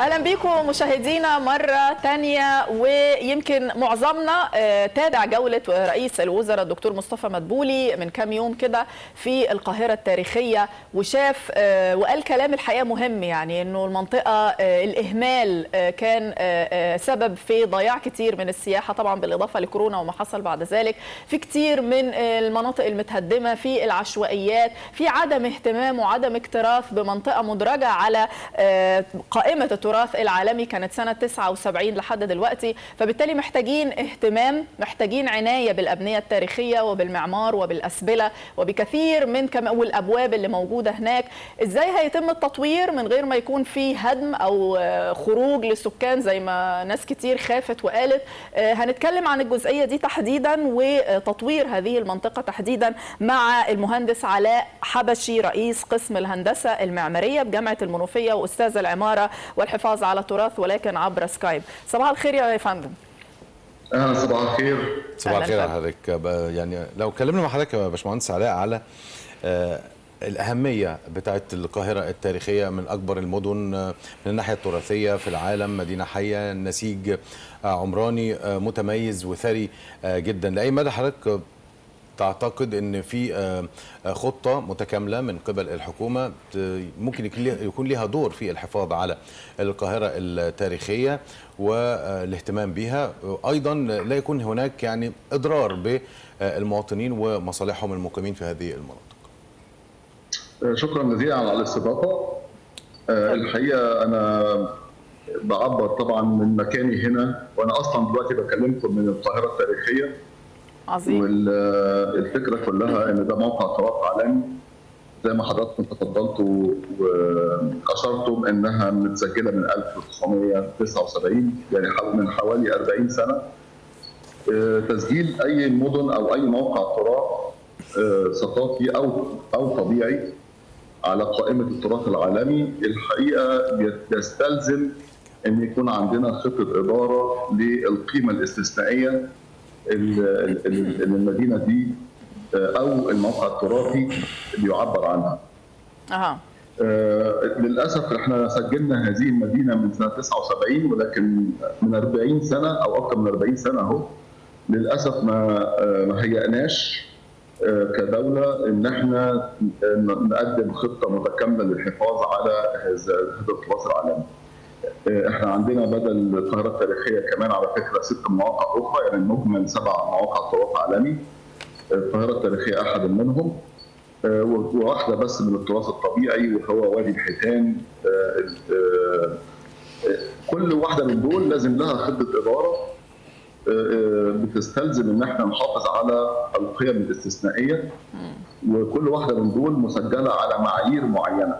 اهلا بيكم مشاهدينا مره تانية ويمكن معظمنا آه، تابع جوله رئيس الوزراء الدكتور مصطفى مدبولي من كام يوم كده في القاهره التاريخيه وشاف آه، وقال كلام الحقيقه مهم يعني انه المنطقه آه، الاهمال آه، كان آه، آه، سبب في ضياع كتير من السياحه طبعا بالاضافه لكورونا وما حصل بعد ذلك في كتير من المناطق المتهدمه في العشوائيات في عدم اهتمام وعدم اكتراث بمنطقه مدرجه على آه، قائمه التراث العالمي كانت سنه 79 لحد دلوقتي فبالتالي محتاجين اهتمام محتاجين عنايه بالابنيه التاريخيه وبالمعمار وبالاسبله وبكثير من كم والابواب اللي موجوده هناك ازاي هيتم التطوير من غير ما يكون في هدم او آه، خروج للسكان زي ما ناس كتير خافت وقالت آه، هنتكلم عن الجزئيه دي تحديدا وتطوير هذه المنطقه تحديدا مع المهندس علاء حبشي رئيس قسم الهندسه المعماريه بجامعه المنوفيه واستاذ العماره والحفاظ على التراث ولكن عبر سكايب صباح الخير يا فندم اهلا صباح الخير صباح أهلاً الخير على فندم. حضرتك ب- يعني لو اتكلمنا مع حضرتك يا باشمهندس علاء على آه، الأهمية بتاعت القاهرة التاريخية من أكبر المدن آه، من الناحية التراثية في العالم مدينة حية نسيج آه، عمراني آه، متميز وثري آه، جدا لأي مدى حضرتك آه، تعتقد ان في آه، آه، خطه متكامله من قبل الحكومه ت- ممكن يكون ليها- يكون لها دور في الحفاظ على القاهره التاريخيه والاهتمام بها ايضا لا يكون هناك يعني اضرار بالمواطنين ومصالحهم المقيمين في هذه المناطق آه، شكرا جزيلا على الاستضافه آه، الحقيقه انا بعبر طبعا من مكاني هنا وانا اصلا دلوقتي بكلمكم من القاهره التاريخيه عظيم والفكره كلها ان ده موقع تراث عالمي زي ما حضراتكم تفضلتوا واشرتم انها متسجله من 1979 يعني حو- من حوالي 40 سنه آه، تسجيل اي مدن او اي موقع تراث آه، ثقافي او او طبيعي على قائمه التراث العالمي الحقيقه بيستلزم ان يكون عندنا خطه اداره للقيمه الاستثنائيه اللي اللي المدينه دي آه، او الموقع التراثي بيعبر عنها. اها آه، للاسف احنا سجلنا هذه المدينه من سنه 79 ولكن من 40 سنه او اكثر من 40 سنه اهو للاسف ما آه، ما هيأناش آه، كدوله ان احنا آه، نقدم خطه متكامله للحفاظ على هذا هذا التراث العالمي. آه، احنا عندنا بدل القاهره التاريخيه كمان على فكره ست مواقع اخرى يعني المجمل سبع مواقع تراث عالمي القاهره التاريخيه احد منهم آه، وواحده بس من التراث الطبيعي وهو وادي الحيتان آه، آه، آه، كل واحده من دول لازم لها خطه اداره آه، آه، بتستلزم ان احنا نحافظ على القيم الاستثنائيه وكل واحده من دول مسجله على معايير معينه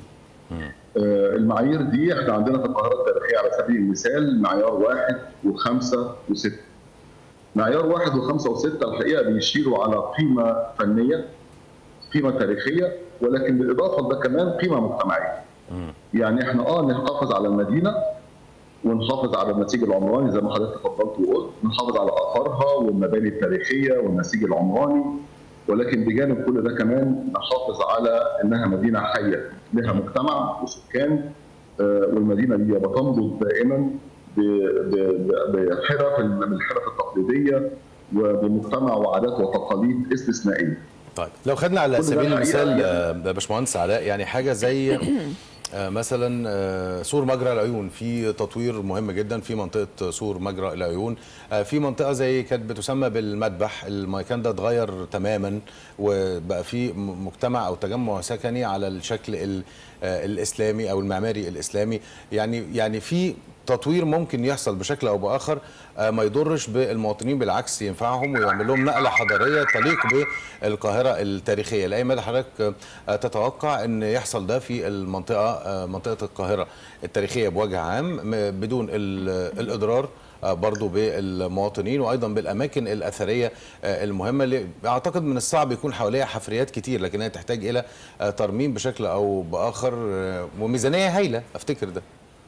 آه، المعايير دي احنا عندنا في القاهره التاريخيه على سبيل المثال معيار واحد وخمسه وسته. معيار واحد وخمسه وسته الحقيقه بيشيروا على قيمه فنيه قيمه تاريخيه ولكن بالاضافه لده كمان قيمه مجتمعيه. يعني احنا اه نحافظ على المدينه ونحافظ على النسيج العمراني زي ما حضرتك تفضلت وقلت نحافظ على اثارها والمباني التاريخيه والنسيج العمراني ولكن بجانب كل ده كمان نحافظ على انها مدينه حيه لها مجتمع وسكان آه، والمدينه دي بتنبض دائما ب- ب- ب- بحرف من الحرف التقليديه وبمجتمع وعادات وتقاليد استثنائيه. طيب لو خدنا على كل ده سبيل الحقيقة المثال يعني- آه، باشمهندس علاء يعني حاجه زي آه، مثلا آه، سور مجرى العيون في تطوير مهم جدا في منطقه سور مجرى العيون آه، في منطقه زي كانت بتسمى بالمذبح المكان ده اتغير تماما وبقى في م- مجتمع او تجمع سكني على الشكل ال- آه، الاسلامي او المعماري الاسلامي يعني يعني في تطوير ممكن يحصل بشكل او باخر آه، ما يضرش بالمواطنين بالعكس ينفعهم ويعمل لهم نقله حضاريه تليق بالقاهره التاريخيه لاي مدى حضرتك آه، تتوقع ان يحصل ده في المنطقه آه، منطقه القاهره التاريخيه بوجه عام م- بدون ال- الاضرار آه، برضو بالمواطنين وايضا بالاماكن الاثريه آه، المهمه اللي اعتقد من الصعب يكون حواليها حفريات كتير لكن هي تحتاج الى آه، ترميم بشكل او باخر آه، وميزانيه هايله افتكر ده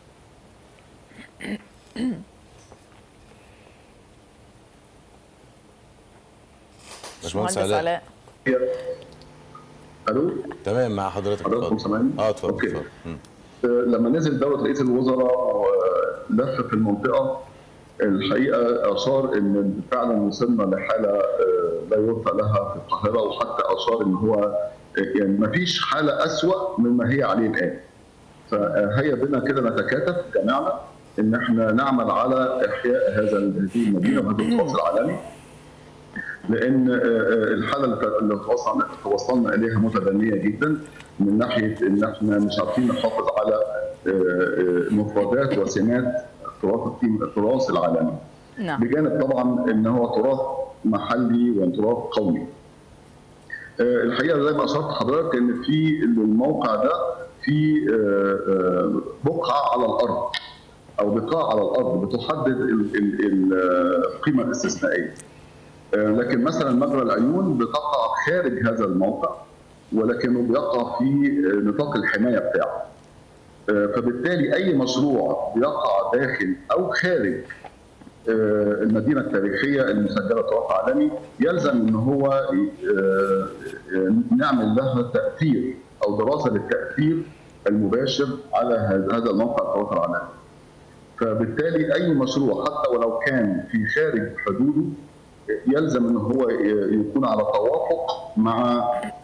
باشمهندس مهندس علاء علاء الو تمام مع حضرتك حضراتكم اتفضل. سامعيني؟ اه اتفضل أوكي. اتفضل مم. لما نزل دوله رئيس الوزراء ولف في المنطقه الحقيقه اشار ان فعلا وصلنا لحاله لا يرثى لها في القاهره وحتى اشار ان هو يعني ما فيش حاله اسوء مما هي عليه الان. فهيا بنا كده نتكاتف جميعنا ان احنا نعمل على احياء هذا هذه المدينه وهذا التراث العالمي لان الحاله اللي توصلنا توصلنا اليها متدنيه جدا من ناحيه ان احنا مش عارفين نحافظ على مفردات وسمات التراث التراث العالمي. نعم. بجانب طبعا ان هو تراث محلي وتراث قومي. الحقيقه زي ما اشرت حضرتك ان في الموقع ده في بقعه على الارض او بقاع على الارض بتحدد القيمه الاستثنائيه. لكن مثلا مجرى العيون بتقع خارج هذا الموقع ولكنه بيقع في نطاق الحمايه بتاعه. فبالتالي اي مشروع بيقع داخل او خارج المدينه التاريخيه المسجله تراث عالمي يلزم ان هو نعمل لها تاثير او دراسه للتاثير المباشر على هذا الموقع التراث العالمي. فبالتالي اي مشروع حتى ولو كان في خارج حدوده يلزم ان هو يكون على توافق مع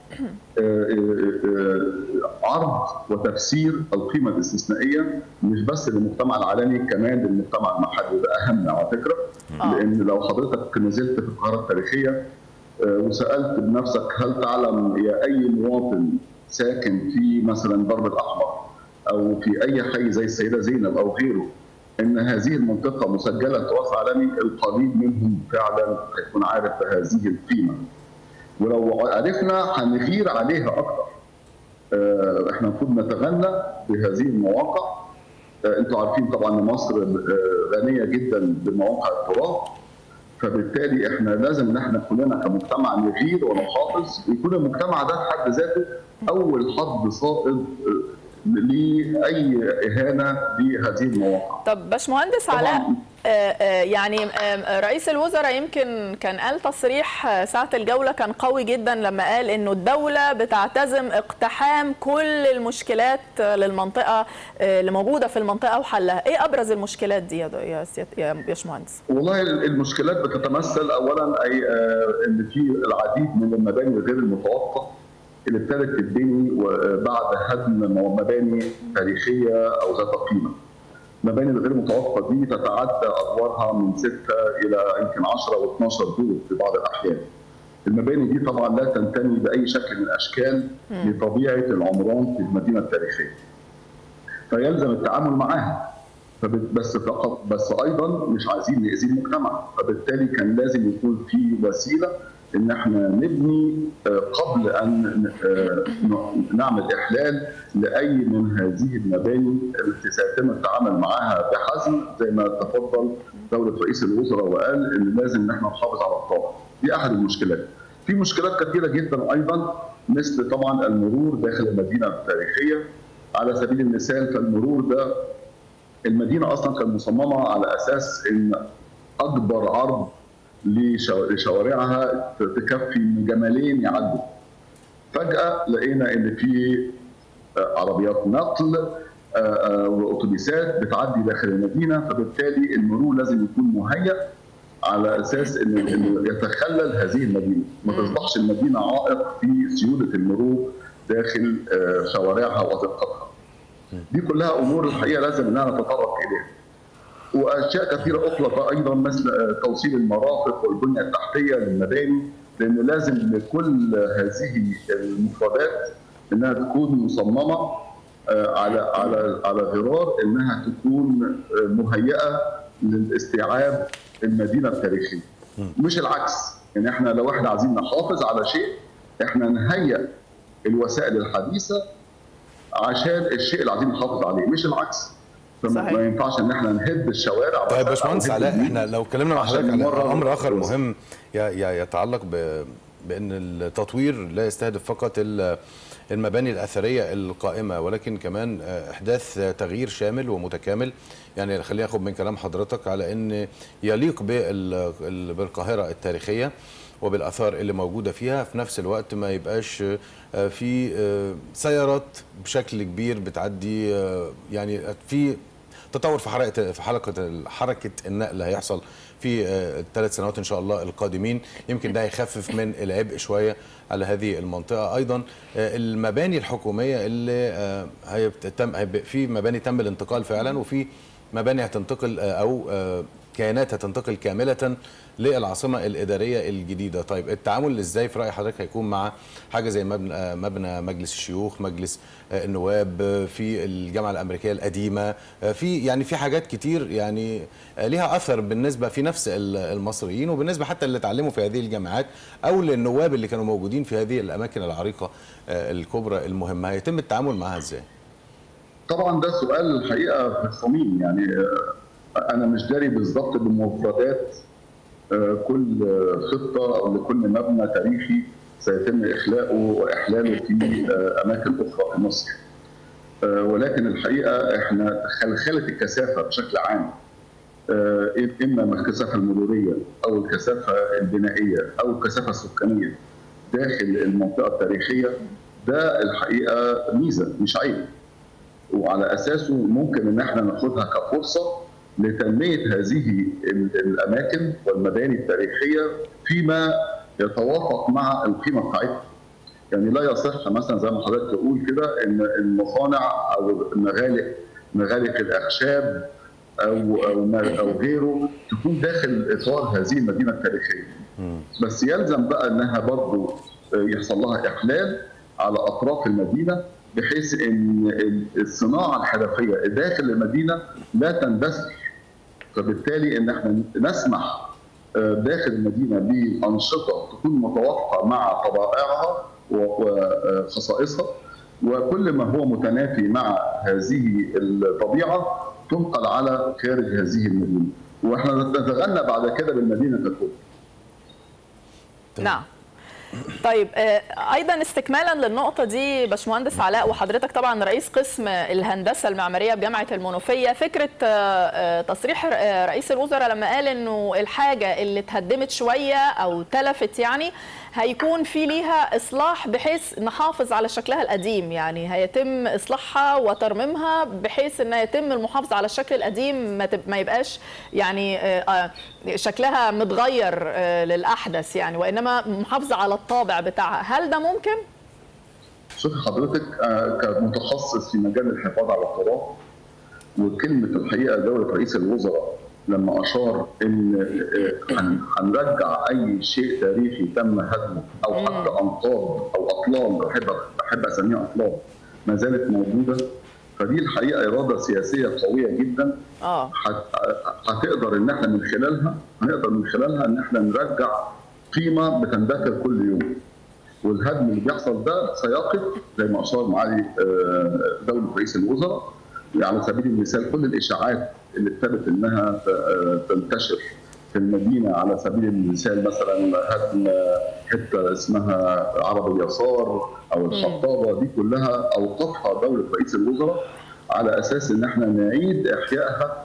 عرض وتفسير القيمه الاستثنائيه مش بس للمجتمع العالمي كمان للمجتمع المحلي وده اهم على فكره لان لو حضرتك نزلت في القاهره التاريخيه وسالت بنفسك هل تعلم يا اي مواطن ساكن في مثلا درب الاحمر او في اي حي زي السيده زينب او غيره ان هذه المنطقه مسجله تراث عالمي القليل منهم فعلا هيكون عارف بهذه القيمه. ولو عرفنا هنغير عليها اكثر. احنا المفروض نتغنى بهذه المواقع. انتم عارفين طبعا ان مصر غنيه جدا بمواقع التراث. فبالتالي احنا لازم ان احنا كلنا كمجتمع نغير ونحافظ ويكون المجتمع ده في حد ذاته اول حد صائد لاي اهانه بهذه المواقع. طب باشمهندس علاء يعني رئيس الوزراء يمكن كان قال تصريح ساعة الجولة كان قوي جدا لما قال انه الدولة بتعتزم اقتحام كل المشكلات للمنطقة اللي موجودة في المنطقة وحلها، ايه ابرز المشكلات دي يا يا باشمهندس؟ والله المشكلات بتتمثل اولا اي ان في العديد من المباني غير المتوقعة اللي ابتدت تتبني بعد هدم مباني تاريخيه او ذات قيمه. المباني الغير متوقفه دي تتعدى ادوارها من 6 الى يمكن 10 و12 دور في بعض الاحيان. المباني دي طبعا لا تنتمي باي شكل من الاشكال لطبيعه العمران في المدينه التاريخيه. فيلزم التعامل معاها. بس فقط بس ايضا مش عايزين ناذي المجتمع، فبالتالي كان لازم يكون في وسيله ان احنا نبني قبل ان نعمل احلال لاي من هذه المباني التي سيتم التعامل معها بحزم زي ما تفضل دوله رئيس الوزراء وقال ان لازم ان احنا نحافظ على الطاقه دي احد المشكلات في مشكلات كثيره جدا ايضا مثل طبعا المرور داخل المدينه التاريخيه على سبيل المثال فالمرور ده المدينه اصلا كانت مصممه على اساس ان اكبر عرض لشوارعها تكفي جمالين يعدوا فجاه لقينا ان في عربيات نقل واتوبيسات بتعدي داخل المدينه فبالتالي المرور لازم يكون مهيأ على اساس انه يتخلل هذه المدينه ما تصبحش المدينه عائق في سيوله المرور داخل شوارعها وازقتها دي كلها امور الحقيقه لازم انها نتطرق اليها واشياء كثيره اخرى ايضا مثل توصيل المرافق والبنيه التحتيه للمباني لان لازم لكل هذه المفردات انها تكون مصممه على على على غرار انها تكون مهيئه لاستيعاب المدينه التاريخيه مش العكس يعني احنا لو احنا عايزين نحافظ على شيء احنا نهيئ الوسائل الحديثه عشان الشيء اللي عايزين نحافظ عليه مش العكس فما ما ينفعش ان احنا نهد الشوارع طيب باشمهندس علاء احنا لو اتكلمنا مع حضرتك على امر اخر مهم يتعلق بان التطوير لا يستهدف فقط المباني الاثريه القائمه ولكن كمان احداث تغيير شامل ومتكامل يعني خلينا ناخد من كلام حضرتك على ان يليق بالقاهره التاريخيه وبالاثار اللي موجوده فيها في نفس الوقت ما يبقاش آه، في آه، سيارات بشكل كبير بتعدي آه، يعني في تطور في حركه في حلقه حركه النقل هيحصل في الثلاث سنوات ان شاء الله القادمين يمكن ده هيخفف من العبء شويه على هذه المنطقه ايضا آه، المباني الحكوميه اللي آه، هيتم هيبقى في مباني تم الانتقال فعلا وفي مباني هتنتقل آه، او آه، كيانات هتنتقل كامله للعاصمه الاداريه الجديده طيب التعامل ازاي في راي حضرتك هيكون مع حاجه زي مبنى آه، مبنى مجلس الشيوخ مجلس آه، النواب آه، في الجامعه الامريكيه القديمه آه، في يعني في حاجات كتير يعني آه، ليها اثر بالنسبه في نفس ال- المصريين وبالنسبه حتى اللي اتعلموا في هذه الجامعات او للنواب اللي كانوا موجودين في هذه الاماكن العريقه آه، الكبرى المهمه هيتم التعامل معها ازاي طبعا ده سؤال الحقيقه في الصميم يعني آه، انا مش داري بالظبط بمفردات آه، كل آه، خطه او لكل مبنى تاريخي سيتم اخلاؤه واحلاله في آه، اماكن اخرى في مصر. آه، ولكن الحقيقه احنا خلخله الكثافه بشكل عام آه، اما من الكثافه المروريه او الكثافه البنائيه او الكثافه السكانيه داخل المنطقه التاريخيه ده الحقيقه ميزه مش عيب. وعلى اساسه ممكن ان احنا ناخدها كفرصه لتنميه هذه ال- الاماكن والمباني التاريخيه فيما يتوافق مع القيمه بتاعتها. يعني لا يصح مثلا زي ما حضرتك تقول كده ان المصانع او المغالق مغالق الاخشاب او او ما- او غيره تكون داخل اطار هذه المدينه التاريخيه. بس يلزم بقى انها برضه يحصل لها احلال على اطراف المدينه بحيث ان الصناعه الحرفيه داخل المدينه لا تندثر فبالتالي ان احنا نسمح آه، داخل المدينه بانشطه تكون متوافقه مع طبائعها وخصائصها وكل ما هو متنافي مع هذه الطبيعه تنقل على خارج هذه المدينه واحنا نتغنى بعد كده بالمدينه ككل تمام. نعم طيب آه، ايضا استكمالا للنقطه دي باشمهندس علاء وحضرتك طبعا رئيس قسم الهندسه المعماريه بجامعه المنوفيه فكره آه، آه، تصريح آه، رئيس الوزراء لما قال انه الحاجه اللي اتهدمت شويه او تلفت يعني هيكون في ليها اصلاح بحيث نحافظ على شكلها القديم يعني هيتم اصلاحها وترميمها بحيث ان يتم المحافظه على الشكل القديم ما تب- ما يبقاش يعني آه، آه، شكلها متغير آه، للاحدث يعني وانما محافظه على الطابع بتاعها هل ده ممكن شوف حضرتك آه، كمتخصص في مجال الحفاظ على التراث وكلمه الحقيقه دوله رئيس الوزراء لما اشار ان آه، هن- هنرجع اي شيء تاريخي تم هدمه او حتى امطار او اطلال بحب بحب اسميها اطلال ما زالت موجوده فدي الحقيقه اراده سياسيه قويه جدا اه هت- هتقدر ان احنا من خلالها هنقدر من خلالها ان احنا نرجع قيمه بتندثر كل يوم والهدم اللي بيحصل ده سيقف زي ما اشار معالي آه، دوله رئيس الوزراء على سبيل المثال كل الاشاعات اللي ابتدت انها آه، تنتشر في المدينه على سبيل المثال مثلا هدم حته اسمها عرب اليسار او الخطابه دي كلها اوقفها دوله رئيس الوزراء على اساس ان احنا نعيد احيائها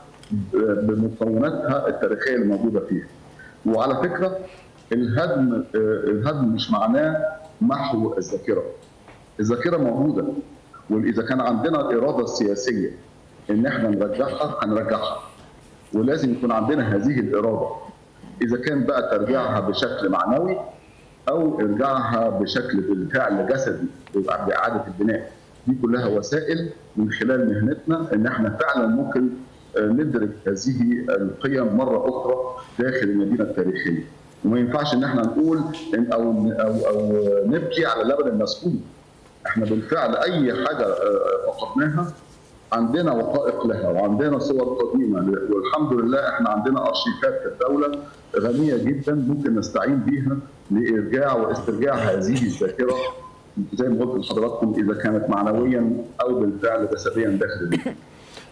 بمكوناتها التاريخيه اللي موجوده فيها. وعلى فكره الهدم الهدم مش معناه محو الذاكره. الذاكره موجوده واذا كان عندنا الاراده السياسيه ان احنا نرجعها هنرجعها. ولازم يكون عندنا هذه الاراده. اذا كان بقى ترجيعها بشكل معنوي او ارجاعها بشكل بالفعل جسدي باعاده البناء. دي كلها وسائل من خلال مهنتنا ان احنا فعلا ممكن ندرك هذه القيم مره اخرى داخل المدينه التاريخيه وما ينفعش ان احنا نقول إن او او او نبكي على اللبن المسكوب احنا بالفعل اي حاجه فقدناها عندنا وثائق لها وعندنا صور قديمه والحمد لله احنا عندنا ارشيفات في الدوله غنيه جدا ممكن نستعين بيها لارجاع واسترجاع هذه الذاكره زي ما قلت لحضراتكم اذا كانت معنويا او بالفعل جسديا داخل المدينه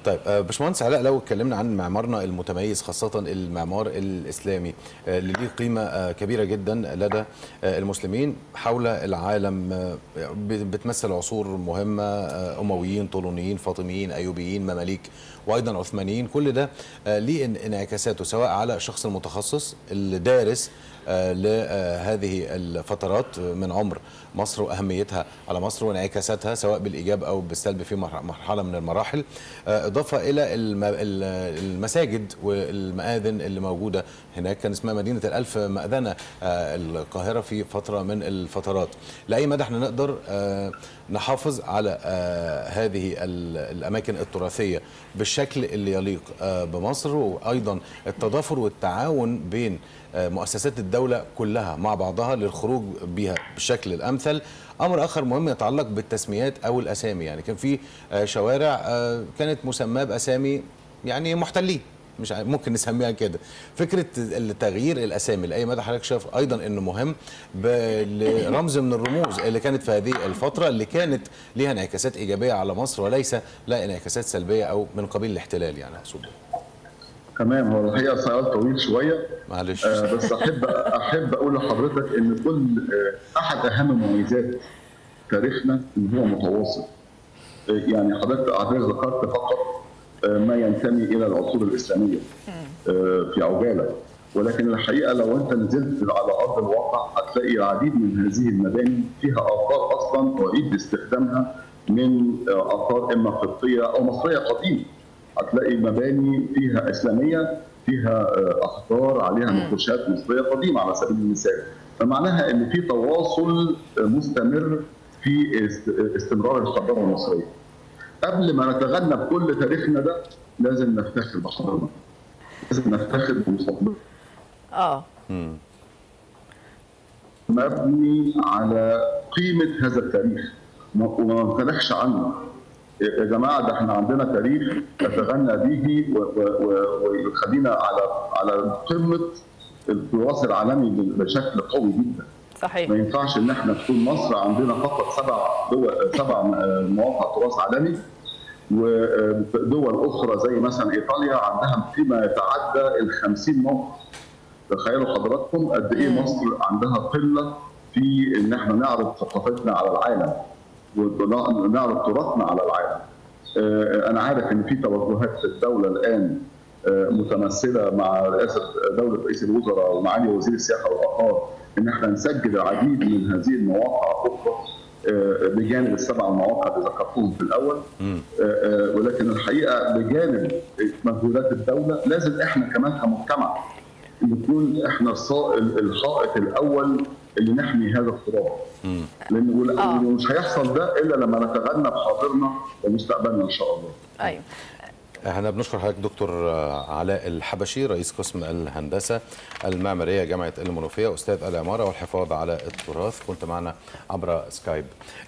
طيب آه، باشمهندس علاء لو اتكلمنا عن معمارنا المتميز خاصة المعمار الإسلامي آه، اللي ليه قيمة آه، كبيرة جدا لدى آه، المسلمين حول العالم آه، ب- بتمثل عصور مهمة آه، أمويين طولونيين فاطميين أيوبيين مماليك وأيضا عثمانيين كل ده آه، ليه ان- انعكاساته سواء على الشخص المتخصص اللي دارس آه، لهذه الفترات من عمر مصر واهميتها على مصر وانعكاساتها سواء بالايجاب او بالسلب في مرح- مرحله من المراحل آه، اضافه الى الم- ال- المساجد والمآذن اللي موجوده هناك كان اسمها مدينه الالف مأذنه آه، القاهره في فتره من الفترات لاي مدى احنا نقدر آه، نحافظ على آه، هذه ال- الاماكن التراثيه بالشكل اللي يليق آه، بمصر وايضا التضافر والتعاون بين آه، مؤسسات الدوله كلها مع بعضها للخروج بها بالشكل الامثل امر اخر مهم يتعلق بالتسميات او الاسامي يعني كان في آه، شوارع آه، كانت مسماه باسامي يعني محتلين مش عارف- ممكن نسميها كده فكره تغيير الاسامي لاي مدى حضرتك شايف ايضا انه مهم ب- لرمز من الرموز اللي كانت في هذه الفتره اللي كانت ليها انعكاسات ايجابيه على مصر وليس لها انعكاسات سلبيه او من قبيل الاحتلال يعني اقصد تمام هو الحقيقه سؤال طويل شويه معلش آه، بس احب احب اقول لحضرتك ان كل آه، احد اهم مميزات تاريخنا ان هو متواصل آه، يعني حضرتك حضرتك ذكرت فقط آه، ما ينتمي الى العصور الاسلاميه آه، في عجاله ولكن الحقيقه لو انت نزلت على ارض الواقع هتلاقي العديد من هذه المباني فيها اثار اصلا اعيد استخدامها من آه، اثار اما قبطيه او مصريه قديمه هتلاقي مباني فيها اسلاميه فيها آه، اخطار عليها نقوشات مصريه قديمه على سبيل المثال فمعناها ان في تواصل آه، مستمر في است- استمرار الحضاره المصريه قبل ما نتغنى بكل تاريخنا ده لازم نفتخر بحضارنا لازم نفتخر بمستقبلنا اه مبني على قيمه هذا التاريخ ما- وما نمتنحش عنه يا جماعه ده احنا عندنا تاريخ نتغنى به و- و- و- ويخلينا على على قمه التراث العالمي بشكل قوي جدا صحيح ما ينفعش ان احنا تكون مصر عندنا فقط سبع دول سبع مواقع تراث عالمي ودول اخرى زي مثلا ايطاليا عندها فيما يتعدى ال 50 موقع تخيلوا حضراتكم قد ايه مصر عندها قله في ان احنا نعرض ثقافتنا على العالم ونعرض تراثنا على العالم. آه، انا عارف ان في توجهات في الدوله الان آه، متمثله مع رئاسه دوله رئيس الوزراء ومعالي وزير السياحه والاثار ان احنا نسجل العديد من هذه المواقع اخرى آه، بجانب السبع مواقع اللي ذكرتهم في الاول آه، آه، ولكن الحقيقه بجانب مجهودات الدوله لازم احنا كمان كمجتمع نكون احنا الصا- الحائط الاول اللي نحمي هذا التراب لان ولا- آه. مش هيحصل ده الا لما نتغنى بحاضرنا ومستقبلنا ان شاء الله ايوه احنا بنشكر حضرتك دكتور علاء الحبشي رئيس قسم الهندسه المعماريه جامعه المنوفيه استاذ العماره والحفاظ على التراث كنت معنا عبر سكايب